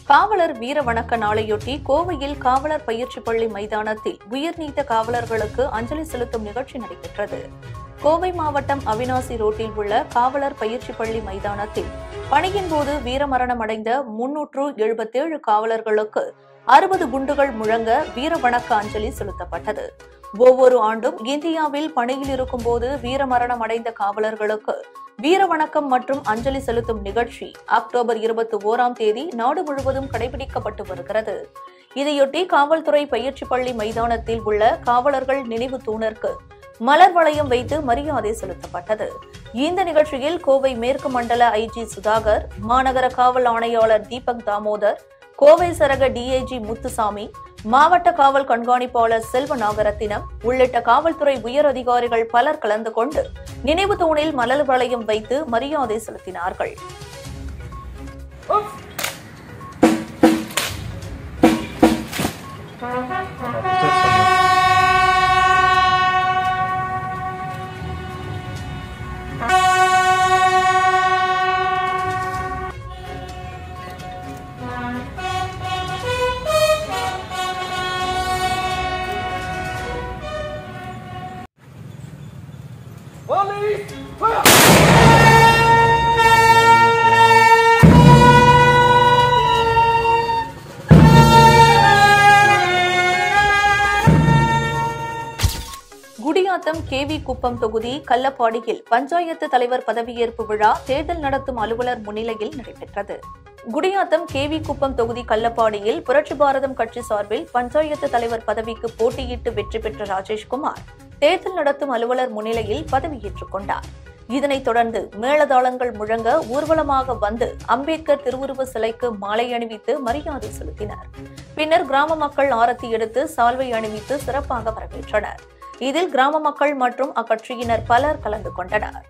காவலர் வீர வணக்க நாளையொட்டி கோவையில் காவலர் பயிற்சி பள்ளி மைதானத்தில் உயிர்நீத்த காவலர்களுக்கு அஞ்சலி செலுத்தும் நிகழ்ச்சி நடைபெற்றது கோவை மாவட்டம் அவினாசி ரோட்டில் உள்ள காவலர் பயிற்சி பள்ளி மைதானத்தில் பணியின் போது வீரமரணம் அடைந்த முன்னூற்று எழுபத்தேழு காவலர்களுக்கு அறுபது குண்டுகள் முழங்க வீர வணக்க அஞ்சலி செலுத்தப்பட்டது ஒவ்வொரு ஆண்டும் இந்தியாவில் பணியில் இருக்கும்போது வீரமரணம் அடைந்த காவலர்களுக்கு வீர வணக்கம் மற்றும் அஞ்சலி செலுத்தும் நிகழ்ச்சி அக்டோபர் இருபத்தி ஓராம் தேதி நாடு முழுவதும் கடைபிடிக்கப்பட்டு வருகிறது இதையொட்டி காவல்துறை பயிற்சி பள்ளி மைதானத்தில் உள்ள காவலர்கள் நினைவு தூணிற்கு மலர் வளையம் வைத்து மரியாதை செலுத்தப்பட்டது இந்த நிகழ்ச்சியில் கோவை மேற்கு மண்டல ஐஜி சுதாகர் மாநகர காவல் ஆணையாளர் தீபக் தாமோதர் கோவை சரக டிஐஜி முத்துசாமி மாவட்ட காவல் கண்காணிப்பாளர் செல்வ நாகரத்தினம் உள்ளிட்ட காவல்துறை உயர் அதிகாரிகள் பலர் கலந்து கொண்டு நினைவு தூணில் மலர் வளையம் வைத்து மரியாதை செலுத்தினார்கள் Police! Fire! Gudiyatham KV Kuppam தொகுதி கள்ளப்பாடியில் பஞ்சாயத்து தலைவர் பதவியேற்பு விழா தேர்தல் நடத்தும் அலுவலர் முன்னிலையில் நடைபெற்றது குடியாத்தம் கேவி குப்பம் தொகுதி கள்ளப்பாடியில் புரட்சி பாரதம் கட்சி சார்பில் பஞ்சாயத்து தலைவர் பதவிக்கு போட்டியிட்டு வெற்றி பெற்ற ராஜேஷ்குமார் தேர்தல் நடத்தும் அலுவலர் முன்னிலையில் பதவியேற்றுக் கொண்டார் இதனைத் தொடர்ந்து மேளதாளங்கள் முழங்க ஊர்வலமாக வந்து அம்பேத்கர் திருவுருவ சிலைக்கு மாலை அணிவித்து மரியாதை செலுத்தினர் பின்னர் கிராம மக்கள் ஆரத்தி எடுத்து சால்வை அணிவித்து சிறப்பாக வரவேற்றனர் இதில் கிராம மக்கள் மற்றும் அக்கட்சியினர் பலர் கலந்து கொண்டனர்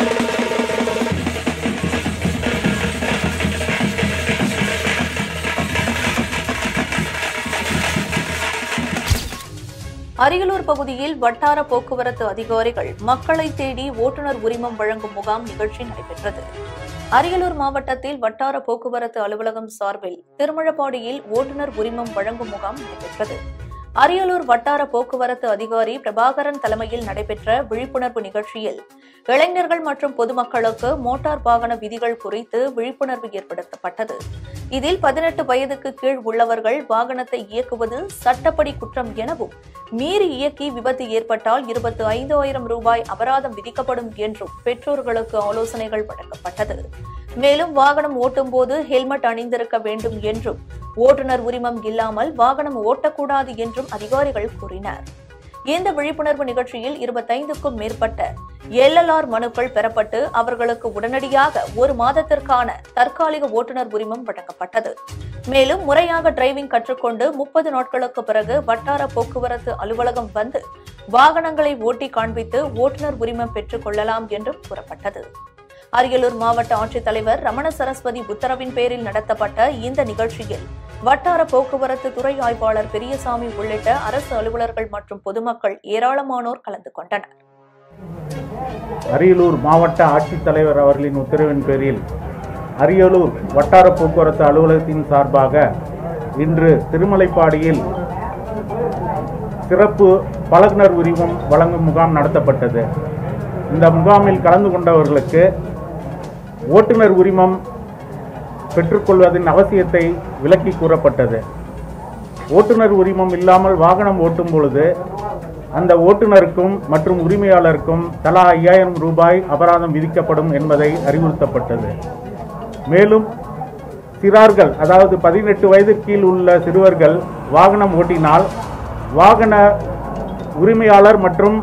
அரியலூர் பகுதியில் வட்டார போக்குவரத்து அதிகாரிகள் மக்களை தேடி ஓட்டுநர் உரிமம் வழங்கும் முகாம் நிகழ்ச்சி நடைபெற்றது அரியலூர் மாவட்டத்தில் வட்டார போக்குவரத்து அலுவலகம் சார்பில் திருமழப்பாடியில் ஓட்டுநர் உரிமம் வழங்கும் முகாம் நடைபெற்றது அரியலூர் வட்டார போக்குவரத்து அதிகாரி பிரபாகரன் தலைமையில் நடைபெற்ற விழிப்புணர்வு நிகழ்ச்சியில் இளைஞர்கள் மற்றும் பொதுமக்களுக்கு மோட்டார் வாகன விதிகள் குறித்து விழிப்புணர்வு ஏற்படுத்தப்பட்டது இதில் பதினெட்டு வயதுக்கு கீழ் உள்ளவர்கள் வாகனத்தை இயக்குவது சட்டப்படி குற்றம் எனவும் மீறி இயக்கி விபத்து ஏற்பட்டால் இருபத்தி ஐந்து ஆயிரம் ரூபாய் அபராதம் விதிக்கப்படும் என்றும் பெற்றோர்களுக்கு ஆலோசனைகள் வழங்கப்பட்டது மேலும் வாகனம் ஓட்டும்போது ஹெல்மெட் அணிந்திருக்க வேண்டும் என்றும் ஓட்டுநர் உரிமம் இல்லாமல் வாகனம் ஓட்டக்கூடாது என்றும் அதிகாரிகள் கூறினர் இந்த விழிப்புணர்வு நிகழ்ச்சியில் இருபத்தைந்துக்கும் மேற்பட்ட எல்எல்ஆர் மனுக்கள் பெறப்பட்டு அவர்களுக்கு உடனடியாக ஒரு மாதத்திற்கான தற்காலிக ஓட்டுநர் உரிமம் வழங்கப்பட்டது மேலும் முறையாக டிரைவிங் கற்றுக்கொண்டு முப்பது நாட்களுக்கு பிறகு வட்டார போக்குவரத்து அலுவலகம் வந்து வாகனங்களை ஓட்டி காண்பித்து ஓட்டுநர் உரிமம் பெற்றுக் கொள்ளலாம் என்றும் கூறப்பட்டது அரியலூர் மாவட்ட ஆட்சித்தலைவர் ரமண சரஸ்வதி உத்தரவின் பேரில் நடத்தப்பட்ட இந்த நிகழ்ச்சியில் வட்டார போக்குவரத்து துறை ஆய்வாளர் பெரியசாமி உள்ளிட்ட அரசு அலுவலர்கள் மற்றும் பொதுமக்கள் ஏராளமானோர் கலந்து கொண்டனர் அரியலூர் மாவட்ட ஆட்சித்தலைவர் அவர்களின் உத்தரவின் பேரில் அரியலூர் வட்டார போக்குவரத்து அலுவலகத்தின் சார்பாக இன்று திருமலைப்பாடியில் சிறப்பு பழகுனர் உரிமம் வழங்கும் முகாம் நடத்தப்பட்டது இந்த முகாமில் கலந்து கொண்டவர்களுக்கு ஓட்டுநர் உரிமம் பெற்றுக்கொள்வதன் அவசியத்தை விளக்கி கூறப்பட்டது ஓட்டுநர் உரிமம் இல்லாமல் வாகனம் ஓட்டும் பொழுது அந்த ஓட்டுநருக்கும் மற்றும் உரிமையாளருக்கும் தலா ஐயாயிரம் ரூபாய் அபராதம் விதிக்கப்படும் என்பதை அறிவுறுத்தப்பட்டது மேலும் சிறார்கள் அதாவது பதினெட்டு வயது கீழ் உள்ள சிறுவர்கள் வாகனம் ஓட்டினால் வாகன உரிமையாளர் மற்றும்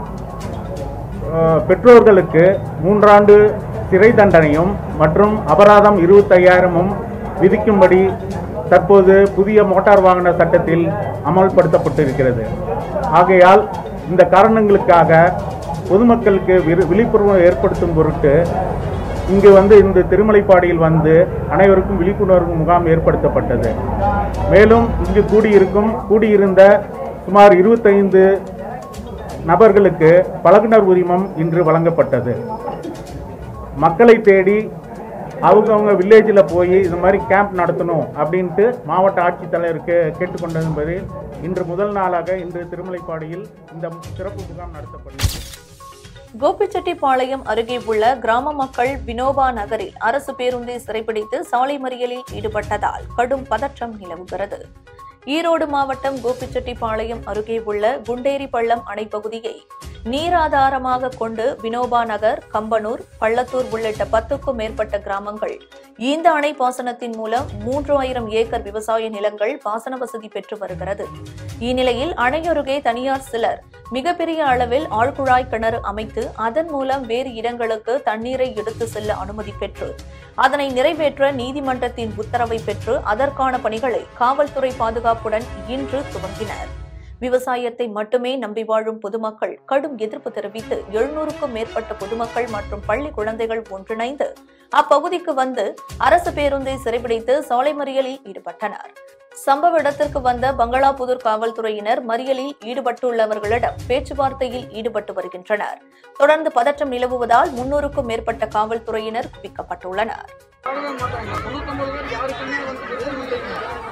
அஹ், பெற்றோர்களுக்கு மூன்றாண்டு சிறை தண்டனையும் மற்றும் அபராதம் இருபத்தையாயிரமும் விதிக்கும்படி தற்போது புதிய மோட்டார் வாகன சட்டத்தில் அமல்படுத்தப்பட்டிருக்கிறது ஆகையால் இந்த காரணங்களுக்காக பொதுமக்களுக்கு விரு- விழிப்புணர்வு ஏற்படுத்தும் பொருட்டு இங்கு வந்து இந்த திருமலைப்பாடியில் வந்து அனைவருக்கும் விழிப்புணர்வு முகாம் ஏற்படுத்தப்பட்டது மேலும் இங்கு கூடியிருக்கும் கூடியிருந்த சுமார் இருபத்தைந்து நபர்களுக்கு பழகுனர் உரிமம் இன்று வழங்கப்பட்டது மக்களை தேடி அவங்கவுங்க வில்லேஜில் போய் இந்த மாதிரி கேம்ப் நடத்தணும் அப்படின்ட்டு மாவட்ட ஆட்சித்தலைவருக்கு கேட்டுக்கொண்டதன் பேரில் இன்று முதல் நாளாக இன்று திருமலைப்பாடியில் இந்த சிறப்பு முகாம் நடத்தப்படுகிறது கோபிச்செட்டிப்பாளையம் அருகே உள்ள கிராம மக்கள் வினோபா நகரில் அரசு பேருந்தை சிறைப்பிடித்து சாலை மறியலில் ஈடுபட்டதால் கடும் பதற்றம் நிலவுகிறது ஈரோடு மாவட்டம் கோபிச்செட்டிப்பாளையம் அருகே உள்ள குண்டேரி பள்ளம் அணை பகுதியை நீராதாரமாக கொண்டு வினோபா நகர் கம்பனூர் பள்ளத்தூர் உள்ளிட்ட பத்துக்கும் மேற்பட்ட கிராமங்கள் இந்த அணை பாசனத்தின் மூலம் மூன்று ஆயிரம் ஏக்கர் விவசாய நிலங்கள் பாசன வசதி பெற்று வருகிறது இந்நிலையில் அணை அருகே தனியார் சிலர் மிகப்பெரிய அளவில் ஆழ்குழாய் கிணறு அமைத்து அதன் மூலம் வேறு இடங்களுக்கு தண்ணீரை எடுத்து செல்ல அனுமதி பெற்று அதனை நிறைவேற்ற நீதிமன்றத்தின் உத்தரவை பெற்று அதற்கான பணிகளை காவல்துறை பாதுகாப்புடன் இன்று துவங்கினர் விவசாயத்தை மட்டுமே நம்பி வாழும் பொதுமக்கள் கடும் எதிர்ப்பு தெரிவித்து எழுநூறுக்கும் மேற்பட்ட பொதுமக்கள் மற்றும் பள்ளி குழந்தைகள் ஒன்றிணைந்து அப்பகுதிக்கு வந்து அரசு பேருந்தை சிறைபிடித்து சாலை மறியலில் ஈடுபட்டனர் சம்பவ இடத்திற்கு வந்த பங்களாபுதூர் காவல்துறையினர் மறியலில் ஈடுபட்டுள்ளவர்களிடம் பேச்சுவார்த்தையில் ஈடுபட்டு வருகின்றனர் தொடர்ந்து பதற்றம் நிலவுவதால் முன்னூறுக்கும் மேற்பட்ட காவல்துறையினர் குவிக்கப்பட்டுள்ளனர் ஆடவே மாட்டாங்க தொண்ணூத்தொன்பது பேர் யாருக்குமே வந்து விருப்பம் இல்லைங்க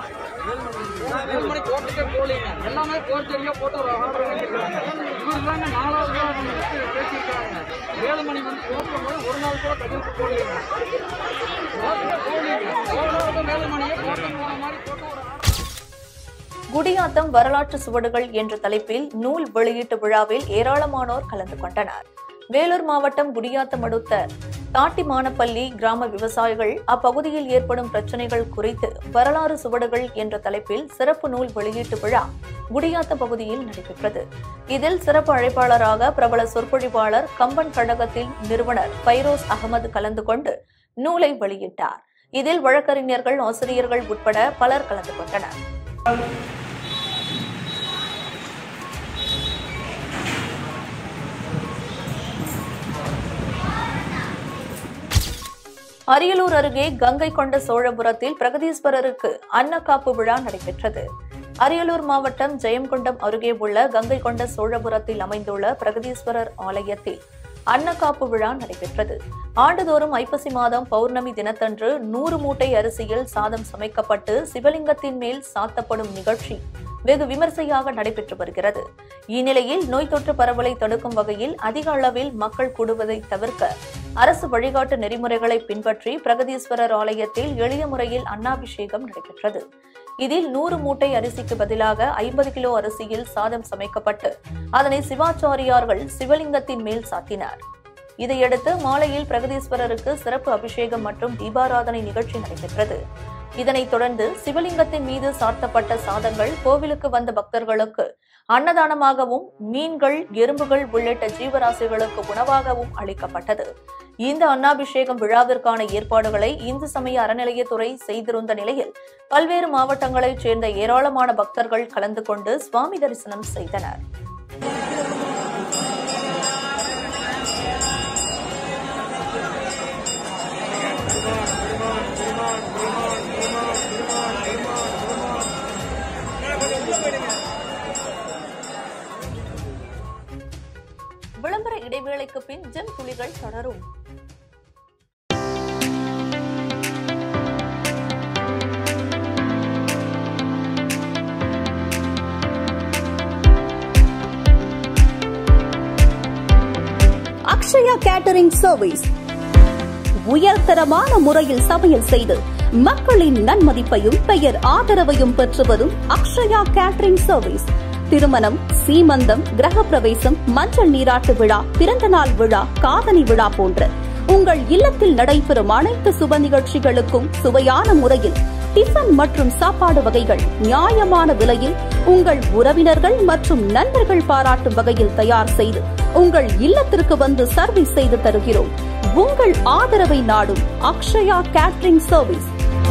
ஏழு மணி கோர்ட்டுக்கே போகலைங்க எல்லாமே கோர்ட்டரியா போட்டு ஒரு ஆர்டர் வாங்கிக்கிறாங்க இவர் தாங்க நாலாவது தான் நம்ம வச்சு பேசியிருக்காங்க ஏழு மணி வந்து கோர்ட்டில் போய் ஒரு நாள் கூட கையெழுத்து போடலைங்க கோர்ட்டுக்கே போகலைங்க போடாத ஏழு மணியே கோர்ட்டுக்கு போன மாதிரி போட்டு ஒரு ஆர்டர் குடியாத்தம் வரலாற்று சுவடுகள் என்ற தலைப்பில் நூல் வெளியீட்டு விழாவில் ஏராளமானோர் கலந்து கொண்டனர் வேலூர் மாவட்டம் குடியாத்தம் அடுத்த தாட்டிமானப்பள்ளி கிராம விவசாயிகள் அப்பகுதியில் ஏற்படும் பிரச்சனைகள் குறித்து வரலாறு சுவடுகள் என்ற தலைப்பில் சிறப்பு நூல் வெளியீட்டு விழா குடியாத்தம் பகுதியில் நடைபெற்றது இதில் சிறப்பு அழைப்பாளராக பிரபல சொற்பொழிவாளர் கம்பன் கழகத்தின் நிறுவனர் ஃபைரோஸ் அகமது கலந்து கொண்டு நூலை வெளியிட்டார் இதில் வழக்கறிஞர்கள் ஆசிரியர்கள் உட்பட பலர் கலந்து கொண்டனர் அரியலூர் அருகே கங்கை கொண்ட சோழபுரத்தில் பிரகதீஸ்வரருக்கு அன்னக்காப்பு விழா நடைபெற்றது அரியலூர் மாவட்டம் ஜெயங்கொண்டம் அருகே உள்ள கங்கை கொண்ட சோழபுரத்தில் அமைந்துள்ள பிரகதீஸ்வரர் ஆலயத்தில் அன்னக்காப்பு விழா நடைபெற்றது ஆண்டுதோறும் ஐப்பசி மாதம் பௌர்ணமி தினத்தன்று நூறு மூட்டை அரிசியில் சாதம் சமைக்கப்பட்டு சிவலிங்கத்தின் மேல் சாத்தப்படும் நிகழ்ச்சி வெகு விமர்சையாக நடைபெற்று வருகிறது இந்நிலையில் நோய் தொற்று பரவலை தடுக்கும் வகையில் அதிக அளவில் மக்கள் கூடுவதை தவிர்க்க அரசு வழிகாட்டு நெறிமுறைகளை பின்பற்றி பிரகதீஸ்வரர் ஆலயத்தில் எளிய முறையில் அன்னாபிஷேகம் நடைபெற்றது இதில் நூறு மூட்டை அரிசிக்கு பதிலாக ஐம்பது கிலோ அரிசியில் சாதம் சமைக்கப்பட்டு அதனை சிவாச்சாரியார்கள் சிவலிங்கத்தின் மேல் சாத்தினார் இதையடுத்து மாலையில் பிரகதீஸ்வரருக்கு சிறப்பு அபிஷேகம் மற்றும் தீபாராதனை நிகழ்ச்சி நடைபெற்றது இதனைத் தொடர்ந்து சிவலிங்கத்தின் மீது சார்த்தப்பட்ட சாதங்கள் கோவிலுக்கு வந்த பக்தர்களுக்கு அன்னதானமாகவும் மீன்கள் எறும்புகள் உள்ளிட்ட ஜீவராசிகளுக்கு உணவாகவும் அளிக்கப்பட்டது இந்த அன்னாபிஷேகம் விழாவிற்கான ஏற்பாடுகளை இந்து சமய அறநிலையத்துறை செய்திருந்த நிலையில் பல்வேறு மாவட்டங்களைச் சேர்ந்த ஏராளமான பக்தர்கள் கலந்து கொண்டு சுவாமி தரிசனம் செய்தனர் விளம்பர இடைவேளைக்கு பின் ஜெம் துளிகள் தொடரும் அக்ஷயா கேட்டரிங் சர்வீஸ் உயர்தரமான முறையில் சமையல் செய்து மக்களின் நன்மதிப்பையும் பெயர் ஆதரவையும் பெற்று வரும் அக்ஷயா கேட்டரிங் சர்வீஸ் திருமணம் சீமந்தம் கிரகப்பிரவேசம் மஞ்சள் நீராட்டு விழா பிறந்தநாள் விழா காதணி விழா போன்ற உங்கள் இல்லத்தில் நடைபெறும் அனைத்து சுப நிகழ்ச்சிகளுக்கும் சுவையான முறையில் டிஃபன் மற்றும் சாப்பாடு வகைகள் நியாயமான விலையில் உங்கள் உறவினர்கள் மற்றும் நண்பர்கள் பாராட்டும் வகையில் தயார் செய்து உங்கள் இல்லத்திற்கு வந்து சர்வீஸ் செய்து தருகிறோம் உங்கள் ஆதரவை நாடும் அக்ஷயா கேட்டரிங் சர்வீஸ்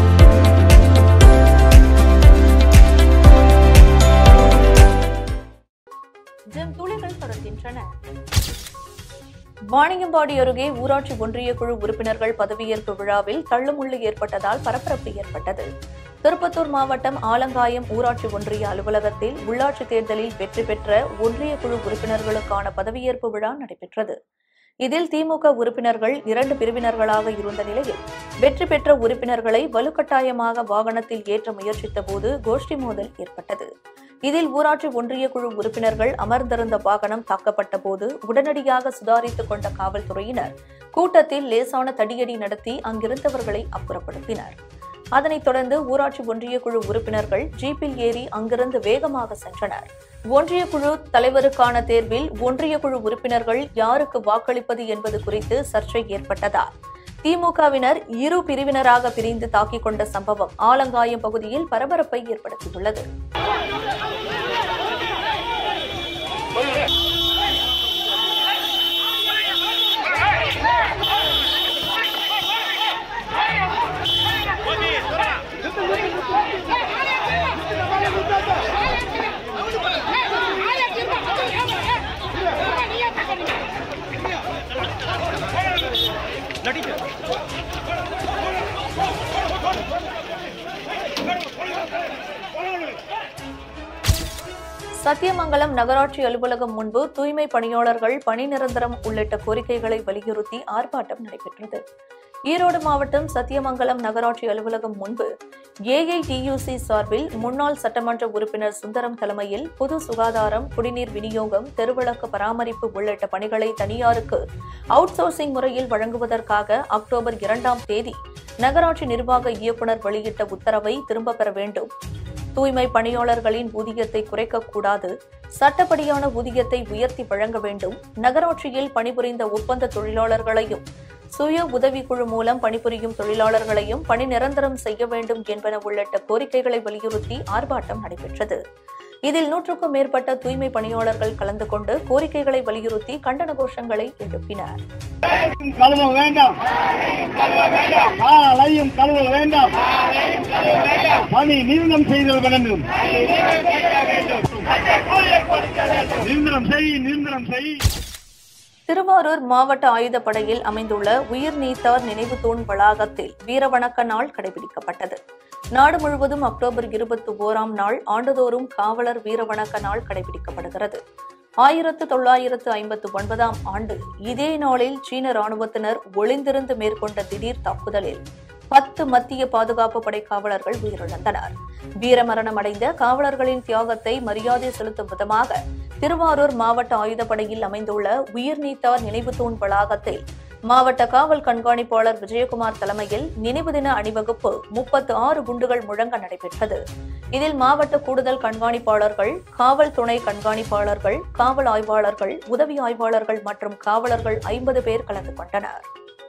ஜெம் துளிகள் தொடர்கின்றன வாணியம்பாடி அருகே ஊராட்சி ஒன்றிய குழு உறுப்பினர்கள் பதவியேற்பு விழாவில் தள்ளுமுள்ளு ஏற்பட்டதால் பரபரப்பு ஏற்பட்டது திருப்பத்தூர் மாவட்டம் ஆலங்காயம் ஊராட்சி ஒன்றிய அலுவலகத்தில் உள்ளாட்சி தேர்தலில் வெற்றி பெற்ற ஒன்றிய குழு உறுப்பினர்களுக்கான பதவியேற்பு விழா நடைபெற்றது இதில் திமுக உறுப்பினர்கள் இரண்டு பிரிவினர்களாக இருந்த நிலையில் வெற்றி பெற்ற உறுப்பினர்களை வலுக்கட்டாயமாக வாகனத்தில் ஏற்ற முயற்சித்த போது கோஷ்டி மோதல் ஏற்பட்டது இதில் ஊராட்சி ஒன்றிய குழு உறுப்பினர்கள் அமர்ந்திருந்த வாகனம் தாக்கப்பட்ட போது உடனடியாக சுதாரித்துக் கொண்ட காவல்துறையினர் கூட்டத்தில் லேசான தடியடி நடத்தி அங்கிருந்தவர்களை அப்புறப்படுத்தினர் அதனைத் தொடர்ந்து ஊராட்சி ஒன்றிய குழு உறுப்பினர்கள் ஜீப்பில் ஏறி அங்கிருந்து வேகமாக சென்றனர் ஒன்றிய குழு தலைவருக்கான தேர்வில் ஒன்றிய குழு உறுப்பினர்கள் யாருக்கு வாக்களிப்பது என்பது குறித்து சர்ச்சை ஏற்பட்டதால் திமுகவினர் இரு பிரிவினராக பிரிந்து தாக்கிக் கொண்ட சம்பவம் ஆலங்காயம் பகுதியில் பரபரப்பை ஏற்படுத்தியுள்ளது சத்தியமங்கலம் நகராட்சி அலுவலகம் முன்பு தூய்மை பணியாளர்கள் பணி நிரந்தரம் உள்ளிட்ட கோரிக்கைகளை வலியுறுத்தி ஆர்ப்பாட்டம் நடைபெற்றது ஈரோடு மாவட்டம் சத்தியமங்கலம் நகராட்சி அலுவலகம் முன்பு ஏஐடியூசி சார்பில் முன்னாள் சட்டமன்ற உறுப்பினர் சுந்தரம் தலைமையில் பொது சுகாதாரம் குடிநீர் விநியோகம் தெருவிளக்கு பராமரிப்பு உள்ளிட்ட பணிகளை தனியாருக்கு அவுட் சோர்சிங் முறையில் வழங்குவதற்காக அக்டோபர் இரண்டாம் தேதி நகராட்சி நிர்வாக இயக்குநர் வெளியிட்ட உத்தரவை திரும்பப் பெற வேண்டும் தூய்மை பணியாளர்களின் ஊதியத்தை குறைக்கக்கூடாது சட்டப்படியான ஊதியத்தை உயர்த்தி வழங்க வேண்டும் நகராட்சியில் பணிபுரிந்த ஒப்பந்த தொழிலாளர்களையும் சுய உதவிக்குழு மூலம் பணிபுரியும் தொழிலாளர்களையும் பணி நிரந்தரம் செய்ய வேண்டும் என்பன உள்ளிட்ட கோரிக்கைகளை வலியுறுத்தி ஆர்ப்பாட்டம் நடைபெற்றது இதில் நூற்றுக்கும் மேற்பட்ட தூய்மை பணியாளர்கள் கலந்து கொண்டு கோரிக்கைகளை வலியுறுத்தி கண்டன கோஷங்களை எழுப்பினர் கழுவ வேண்டாம் காலையும் கழுவ வேண்டாம் பணி நிறுத்தம் செய்தல் வேண்டும் நிரந்தரம் செய் நிரந்தரம் செய் திருவாரூர் மாவட்ட ஆயுதப்படையில் அமைந்துள்ள உயிர் நீத்தார் நினைவு தூண் வளாகத்தில் வீரவணக்க நாள் கடைபிடிக்கப்பட்டது நாடு முழுவதும் அக்டோபர் இருபத்தி ஓராம் நாள் ஆண்டுதோறும் காவலர் வீரவணக்க நாள் கடைபிடிக்கப்படுகிறது ஆயிரத்து தொள்ளாயிரத்து ஐம்பத்து ஒன்பதாம் ஆண்டு இதே நாளில் சீன ராணுவத்தினர் ஒளிந்திருந்து மேற்கொண்ட திடீர் தாக்குதலில் பத்து மத்திய பாதுகாப்பு படை காவலர்கள் உயிரிழந்தனர் வீரமரணம் அடைந்த காவலர்களின் தியாகத்தை மரியாதை செலுத்தும் விதமாக திருவாரூர் மாவட்ட ஆயுதப்படையில் அமைந்துள்ள உயிர்நீத்தார் நினைவு தூண் வளாகத்தில் மாவட்ட காவல் கண்காணிப்பாளர் விஜயகுமார் தலைமையில் நினைவு தின அணிவகுப்பு முப்பத்து ஆறு குண்டுகள் முழங்க நடைபெற்றது இதில் மாவட்ட கூடுதல் கண்காணிப்பாளர்கள் காவல் துணை கண்காணிப்பாளர்கள் காவல் ஆய்வாளர்கள் உதவி ஆய்வாளர்கள் மற்றும் காவலர்கள் ஐம்பது பேர் கலந்து கொண்டனர்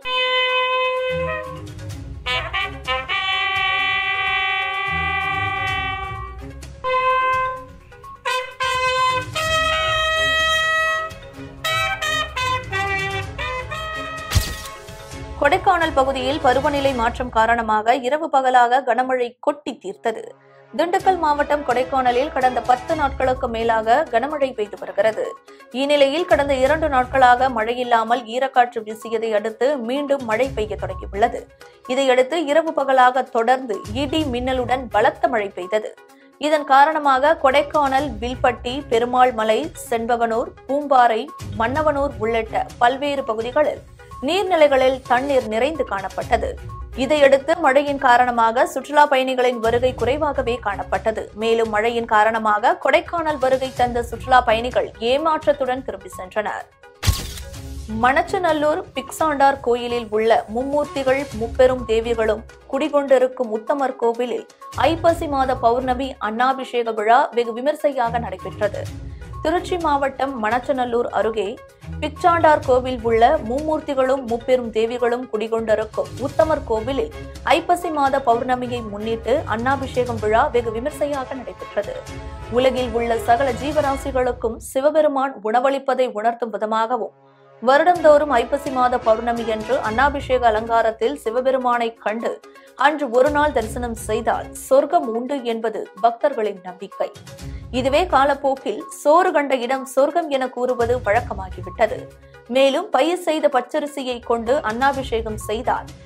கொடைக்கானல் பகுதியில் பருவநிலை மாற்றம் காரணமாக இரவு பகலாக கனமழை கொட்டி தீர்த்தது திண்டுக்கல் மாவட்டம் கொடைக்கானலில் கடந்த பத்து நாட்களுக்கு மேலாக கனமழை பெய்து வருகிறது இந்நிலையில் கடந்த இரண்டு நாட்களாக மழையில்லாமல் ஈரக்காற்று வீசியதை அடுத்து மீண்டும் மழை பெய்ய தொடங்கியுள்ளது இதையடுத்து இரவு பகலாக தொடர்ந்து இடி மின்னலுடன் பலத்த மழை பெய்தது இதன் காரணமாக கொடைக்கானல் வில்பட்டி பெருமாள் மலை செண்பகனூர் பூம்பாறை மன்னவனூர் உள்ளிட்ட பல்வேறு பகுதிகளில் நீர்நிலைகளில் தண்ணீர் நிறைந்து காணப்பட்டது இதையடுத்து மழையின் காரணமாக சுற்றுலா பயணிகளின் வருகை குறைவாகவே காணப்பட்டது மேலும் மழையின் காரணமாக கொடைக்கானல் வருகை தந்த சுற்றுலா பயணிகள் ஏமாற்றத்துடன் திரும்பி சென்றனர் மணச்சநல்லூர் பிக்சாண்டார் கோயிலில் உள்ள மும்மூர்த்திகள் முப்பெரும் தேவிகளும் குடிகொண்டிருக்கும் உத்தமர் கோவிலில் ஐப்பசி மாத பௌர்ணமி அன்னாபிஷேக விழா வெகு விமர்சையாக நடைபெற்றது திருச்சி மாவட்டம் மணச்சநல்லூர் அருகே பிச்சாண்டார் கோவில் உள்ள மும்மூர்த்திகளும் முப்பெரும் தேவிகளும் குடிகொண்டிருக்கும் உத்தமர் கோவிலில் ஐப்பசி மாத பௌர்ணமியை முன்னிட்டு அன்னாபிஷேகம் விழா வெகு விமர்சையாக நடைபெற்றது உலகில் உள்ள சகல ஜீவராசிகளுக்கும் சிவபெருமான் உணவளிப்பதை உணர்த்தும் விதமாகவும் வருடந்தோறும் ஐப்பசி மாத பௌர்ணமியன்று அன்னாபிஷேக அலங்காரத்தில் சிவபெருமானை கண்டு அன்று ஒரு நாள் தரிசனம் செய்தால் சொர்க்கம் உண்டு என்பது பக்தர்களின் நம்பிக்கை இதுவே காலப்போக்கில் சோறு கண்ட இடம் சொர்க்கம் என கூறுவது வழக்கமாகிவிட்டது மேலும் பயிர் செய்த பச்சரிசியை கொண்டு அன்னாபிஷேகம் செய்தால்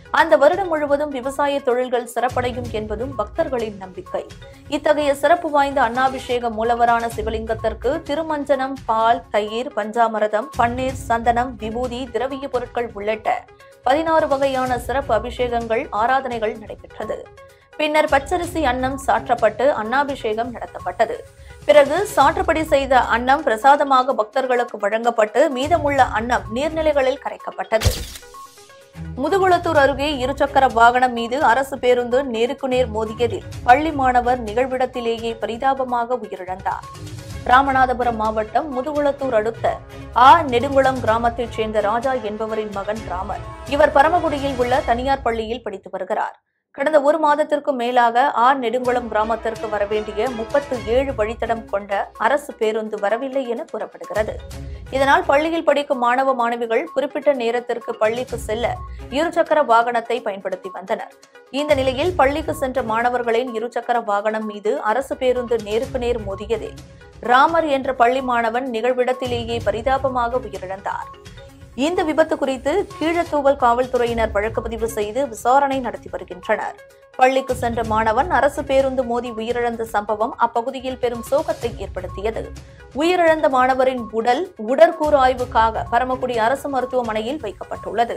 அந்த வருடம் முழுவதும் விவசாய தொழில்கள் சிறப்படையும் என்பதும் பக்தர்களின் நம்பிக்கை இத்தகைய சிறப்பு வாய்ந்த அன்னாபிஷேக மூலவரான சிவலிங்கத்திற்கு திருமஞ்சனம் பால் தயிர் பஞ்சாமிரதம் பன்னீர் சந்தனம் விபூதி திரவிய பொருட்கள் உள்ளிட்ட பதினாறு வகையான சிறப்பு அபிஷேகங்கள் ஆராதனைகள் நடைபெற்றது பின்னர் பச்சரிசி அன்னம் சாற்றப்பட்டு அன்னாபிஷேகம் நடத்தப்பட்டது பிறகு சாற்றுப்படி செய்த அன்னம் பிரசாதமாக பக்தர்களுக்கு வழங்கப்பட்டு மீதமுள்ள அன்னம் நீர்நிலைகளில் கரைக்கப்பட்டது முதுகுளத்தூர் அருகே இருசக்கர வாகனம் மீது அரசு பேருந்து நேருக்கு நேர் மோதியதில் பள்ளி மாணவர் நிகழ்விடத்திலேயே பரிதாபமாக உயிரிழந்தார் ராமநாதபுரம் மாவட்டம் முதுகுளத்தூர் அடுத்த ஆ நெடுங்குளம் கிராமத்தைச் சேர்ந்த ராஜா என்பவரின் மகன் ராமர் இவர் பரமக்குடியில் உள்ள தனியார் பள்ளியில் படித்து வருகிறார் கடந்த ஒரு மாதத்திற்கும் மேலாக ஆர் நெடுங்குளம் கிராமத்திற்கு வரவேண்டிய முப்பத்து ஏழு வழித்தடம் கொண்ட அரசு பேருந்து வரவில்லை என கூறப்படுகிறது இதனால் பள்ளியில் படிக்கும் மாணவ மாணவிகள் குறிப்பிட்ட நேரத்திற்கு பள்ளிக்கு செல்ல இருசக்கர வாகனத்தை பயன்படுத்தி வந்தனர் இந்த நிலையில் பள்ளிக்கு சென்ற மாணவர்களின் இருசக்கர வாகனம் மீது அரசு பேருந்து நேருக்கு நேர் மோதியதில் ராமர் என்ற பள்ளி மாணவன் நிகழ்விடத்திலேயே பரிதாபமாக உயிரிழந்தார் இந்த விபத்து குறித்து கீழத்தூவல் காவல்துறையினர் வழக்கு பதிவு செய்து விசாரணை நடத்தி வருகின்றனர் பள்ளிக்கு சென்ற மாணவன் அரசு பேருந்து மோதி உயிரிழந்த சம்பவம் அப்பகுதியில் பெரும் சோகத்தை ஏற்படுத்தியது உயிரிழந்த மாணவரின் உடல் உடற்கூறு ஆய்வுக்காக பரமக்குடி அரசு மருத்துவமனையில் வைக்கப்பட்டுள்ளது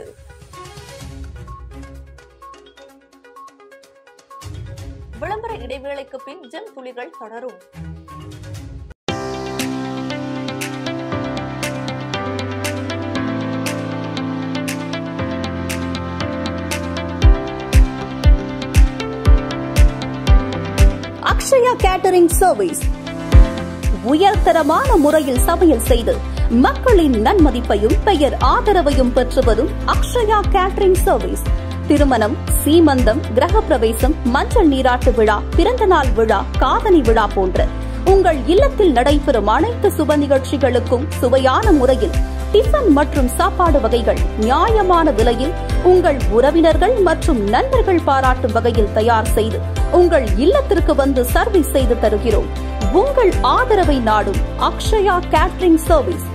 விளம்பர இடைவேளைக்கு பின் ஜெம் துளிகள் தொடரும் அக்ஷயா கேட்டரிங் சர்வீஸ் உயர்தரமான முறையில் சமையல் செய்து மக்களின் நன்மதிப்பையும் பெயர் ஆதரவையும் பெற்று வரும் அக்ஷயா கேட்டரிங் சர்வீஸ் திருமணம் சீமந்தம் கிரகப்பிரவேசம் மஞ்சள் நீராட்டு விழா பிறந்தநாள் விழா காதணி விழா போன்ற உங்கள் இல்லத்தில் நடைபெறும் அனைத்து சுப நிகழ்ச்சிகளுக்கும் சுவையான முறையில் டிஃபன் மற்றும் சாப்பாடு வகைகள் நியாயமான விலையில் உங்கள் உறவினர்கள் மற்றும் நண்பர்கள் பாராட்டும் வகையில் தயார் செய்து உங்கள் இல்லத்திற்கு வந்து சர்வீஸ் செய்து தருகிறோம் உங்கள் ஆதரவை நாடும் அக்ஷயா கேட்டரிங் சர்வீஸ்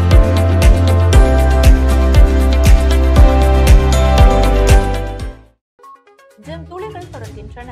ஜெம் துளிகள் தொடர்கின்றன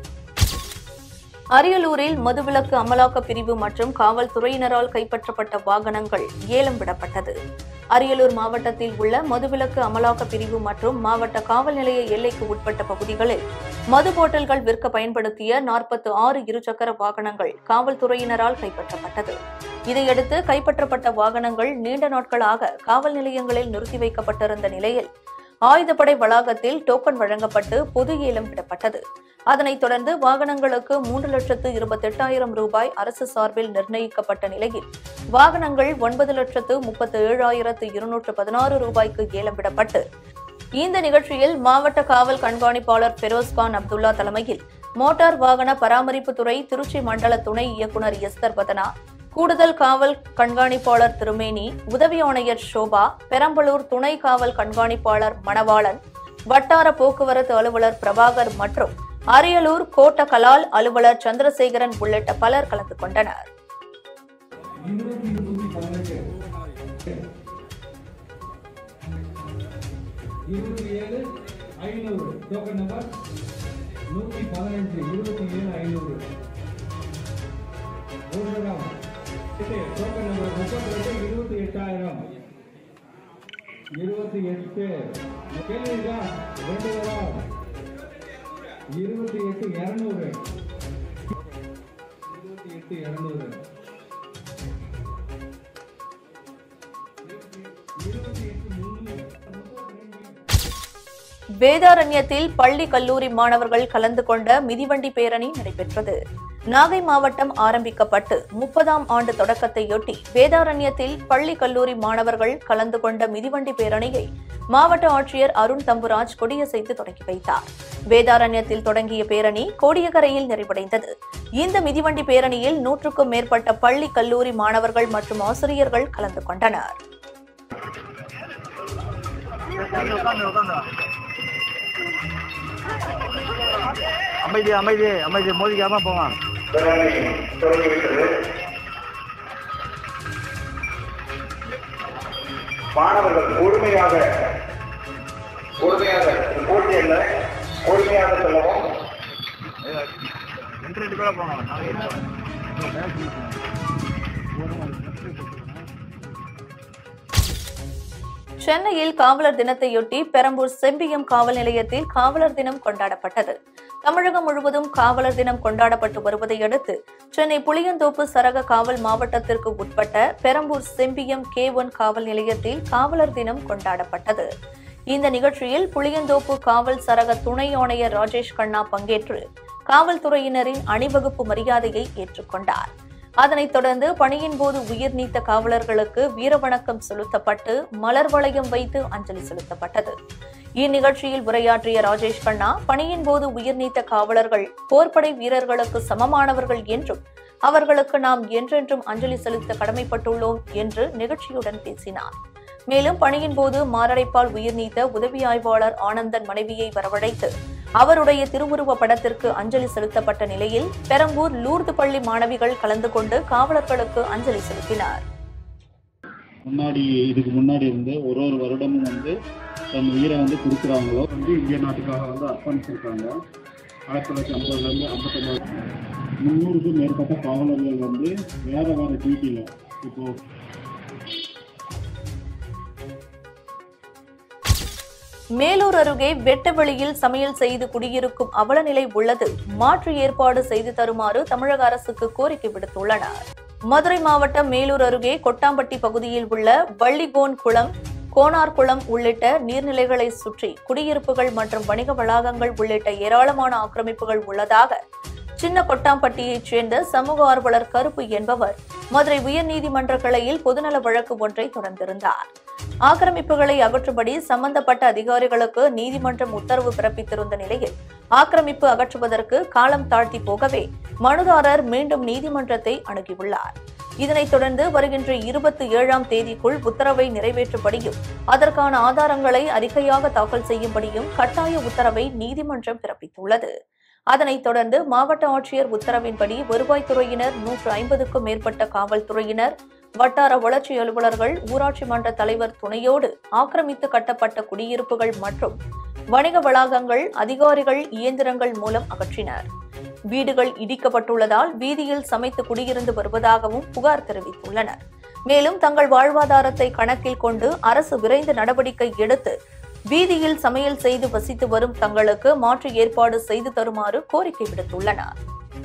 அரியலூரில் மதுவிலக்கு அமலாக்க பிரிவு மற்றும் காவல்துறையினரால் கைப்பற்றப்பட்ட வாகனங்கள் ஏலம் விடப்பட்டது அரியலூர் மாவட்டத்தில் உள்ள மதுவிலக்கு அமலாக்க பிரிவு மற்றும் மாவட்ட காவல் நிலைய எல்லைக்கு உட்பட்ட பகுதிகளில் மது போட்டல்கள் விற்க பயன்படுத்திய நாற்பத்து ஆறு இருசக்கர வாகனங்கள் காவல்துறையினரால் கைப்பற்றப்பட்டது இதையடுத்து கைப்பற்றப்பட்ட வாகனங்கள் நீண்ட நாட்களாக காவல் நிலையங்களில் நிறுத்தி வைக்கப்பட்டிருந்த நிலையில் ஆயுதப்படை வளாகத்தில் டோக்கன் வழங்கப்பட்டு பொது ஏலம் விடப்பட்டது அதனைத் தொடர்ந்து வாகனங்களுக்கு மூன்று லட்சத்து இருபத்தெட்டாயிரம் ரூபாய் அரசு சார்பில் நிர்ணயிக்கப்பட்ட நிலையில் வாகனங்கள் ஒன்பது லட்சத்து முப்பத்து ஏழாயிரத்து இருநூற்று பதினாறு ரூபாய்க்கு ஏலம் விடப்பட்டு இந்த நிகழ்ச்சியில் மாவட்ட காவல் கண்காணிப்பாளர் பெரோஸ்கான் அப்துல்லா தலைமையில் மோட்டார் வாகன பராமரிப்புத்துறை திருச்சி மண்டல துணை இயக்குநர் எஸ்தர் வதனா கூடுதல் காவல் கண்காணிப்பாளர் திருமேனி உதவி ஆணையர் ஷோபா பெரம்பலூர் துணை காவல் கண்காணிப்பாளர் மணவாளன் வட்டார போக்குவரத்து அலுவலர் பிரபாகர் மற்றும் அரியலூர் கோட்ட கலால் அலுவலர் சந்திரசேகரன் உள்ளிட்ட பலர் கலந்து கொண்டனர் இருபத்தி ஏழு ஐநூறு டோக்கன் நம்பர் நூற்றி பதினஞ்சு இருபத்தி ஏழு ஐநூறு ஒரு கிராம் டோக்கன் நம்பர் முப்பத்தி ரெண்டு இருபத்தி எட்டாயிரம் இருபத்தி எட்டு கேள்விக்கா ரெண்டு கிராம் இருபத்தி எட்டு இரநூறு இருபத்தி எட்டு இரநூறு இருபத்தி எட்டு முந்நூறு வேதாரண்யத்தில் பள்ளி கல்லூரி மாணவர்கள் கலந்து கொண்ட மிதிவண்டி பேரணி நடைபெற்றது நாகை மாவட்டம் ஆரம்பிக்கப்பட்டு முப்பதாம் ஆண்டு தொடக்கத்தையொட்டி வேதாரண்யத்தில் பள்ளி கல்லூரி மாணவர்கள் கலந்து கொண்ட மிதிவண்டி பேரணியை மாவட்ட ஆட்சியர் அருண் தம்புராஜ் கொடியசைத்து தொடங்கி வைத்தார் வேதாரண்யத்தில் தொடங்கிய பேரணி கோடியக்கரையில் நிறைவடைந்தது இந்த மிதிவண்டி பேரணியில் நூற்றுக்கும் மேற்பட்ட பள்ளி கல்லூரி மாணவர்கள் மற்றும் ஆசிரியர்கள் கலந்து கொண்டனர் அமைதி அமைதி அமைதி மோதிக்காம போவான் மாணவர்கள் முழுமையாக முழுமையாக பூஜை இல்லை பொறுமையாக செல்லவும் சென்னையில் காவலர் தினத்தையொட்டி பெரம்பூர் செம்பியம் காவல் நிலையத்தில் காவலர் தினம் கொண்டாடப்பட்டது தமிழகம் முழுவதும் காவலர் தினம் கொண்டாடப்பட்டு வருவதை அடுத்து சென்னை புளியந்தோப்பு சரக காவல் மாவட்டத்திற்கு உட்பட்ட பெரம்பூர் செம்பியம் கே ஒன் காவல் நிலையத்தில் காவலர் தினம் கொண்டாடப்பட்டது இந்த நிகழ்ச்சியில் புளியந்தோப்பு காவல் சரக துணை ஆணையர் ராஜேஷ் கண்ணா பங்கேற்று காவல்துறையினரின் அணிவகுப்பு மரியாதையை ஏற்றுக்கொண்டார் அதனைத் தொடர்ந்து பணியின் போது உயிர் நீத்த காவலர்களுக்கு வீரவணக்கம் செலுத்தப்பட்டு மலர் வளையம் வைத்து அஞ்சலி செலுத்தப்பட்டது இந்நிகழ்ச்சியில் உரையாற்றிய ராஜேஷ் கண்ணா பணியின் போது உயிர் நீத்த காவலர்கள் போர்ப்படை வீரர்களுக்கு சமமானவர்கள் என்றும் அவர்களுக்கு நாம் என்றென்றும் அஞ்சலி செலுத்த கடமைப்பட்டுள்ளோம் என்று நிகழ்ச்சியுடன் பேசினார் மேலும் பணியின் போது மாரடைப்பால் உயிர் நீத்த உதவி ஆய்வாளர் ஆனந்தன் மனைவியை வரவழைத்து அவருடைய திருவுருவ படத்திற்கு அஞ்சலி செலுத்தப்பட்ட நிலையில் பெரம்பூர் லூர்து பள்ளி மாணவிகள் கலந்து கொண்டு காவலர்களுக்கு அஞ்சலி செலுத்தினார் முன்னாடி இதுக்கு முன்னாடி இருந்து ஒரு ஒரு வருடமும் வந்து தன் உயிரை வந்து கொடுக்குறாங்களோ வந்து இந்திய நாட்டுக்காக வந்து அர்ப்பணிச்சிருக்காங்க ஆயிரத்தி தொள்ளாயிரத்தி ஐம்பதுலேருந்து ஐம்பத்தொம்பது முந்நூறுக்கும் மேற்பட்ட காவலர்கள் வந்து வேற வேற டியூட்டியில் இப்போ மேலூர் அருகே வெட்டவெளியில் சமையல் செய்து குடியிருக்கும் அவலநிலை உள்ளது மாற்று ஏற்பாடு செய்து தருமாறு தமிழக அரசுக்கு கோரிக்கை விடுத்துள்ளனர் மதுரை மாவட்டம் மேலூர் அருகே கொட்டாம்பட்டி பகுதியில் உள்ள வள்ளிகோன் குளம் கோனார் குளம் உள்ளிட்ட நீர்நிலைகளை சுற்றி குடியிருப்புகள் மற்றும் வணிக வளாகங்கள் உள்ளிட்ட ஏராளமான ஆக்கிரமிப்புகள் உள்ளதாக சின்ன கொட்டாம்பட்டியைச் சேர்ந்த சமூக ஆர்வலர் கருப்பு என்பவர் மதுரை உயர்நீதிமன்ற கிளையில் பொதுநல வழக்கு ஒன்றை தொடர்ந்திருந்தார் ஆக்கிரமிப்புகளை அகற்றும்படி சம்பந்தப்பட்ட அதிகாரிகளுக்கு நீதிமன்றம் உத்தரவு பிறப்பித்திருந்த நிலையில் ஆக்கிரமிப்பு அகற்றுவதற்கு காலம் தாழ்த்தி போகவே மனுதாரர் மீண்டும் நீதிமன்றத்தை அணுகியுள்ளார் இதனைத் தொடர்ந்து வருகின்ற இருபத்தி ஏழாம் தேதிக்குள் உத்தரவை நிறைவேற்றும்படியும் அதற்கான ஆதாரங்களை அறிக்கையாக தாக்கல் செய்யும்படியும் கட்டாய உத்தரவை நீதிமன்றம் பிறப்பித்துள்ளது அதனைத் தொடர்ந்து மாவட்ட ஆட்சியர் உத்தரவின்படி வருவாய்த்துறையினர் நூற்று ஐம்பதுக்கும் மேற்பட்ட காவல்துறையினர் வட்டார வளர்ச்சி அலுவலர்கள் ஊராட்சி மன்ற தலைவர் துணையோடு ஆக்கிரமித்து கட்டப்பட்ட குடியிருப்புகள் மற்றும் வணிக வளாகங்கள் அதிகாரிகள் இயந்திரங்கள் மூலம் அகற்றினர் வீடுகள் இடிக்கப்பட்டுள்ளதால் வீதியில் சமைத்து குடியிருந்து வருவதாகவும் புகார் தெரிவித்துள்ளனர் மேலும் தங்கள் வாழ்வாதாரத்தை கணக்கில் கொண்டு அரசு விரைந்து நடவடிக்கை எடுத்து வீதியில் சமையல் செய்து வசித்து வரும் தங்களுக்கு மாற்று ஏற்பாடு செய்து தருமாறு கோரிக்கை விடுத்துள்ளனர்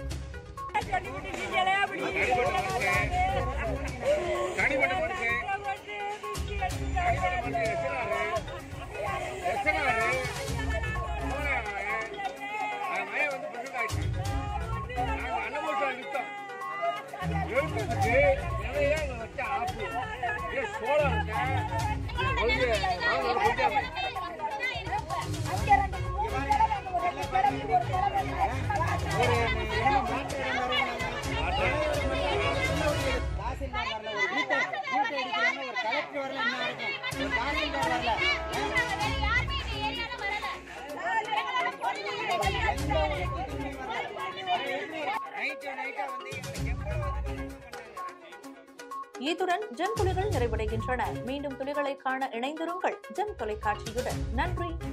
இத்துடன் ஜெம் துளிகள் நிறைவடைகின்றன மீண்டும் துளிகளை காண இணைந்திருங்கள் ஜெம் தொலைக்காட்சியுடன் நன்றி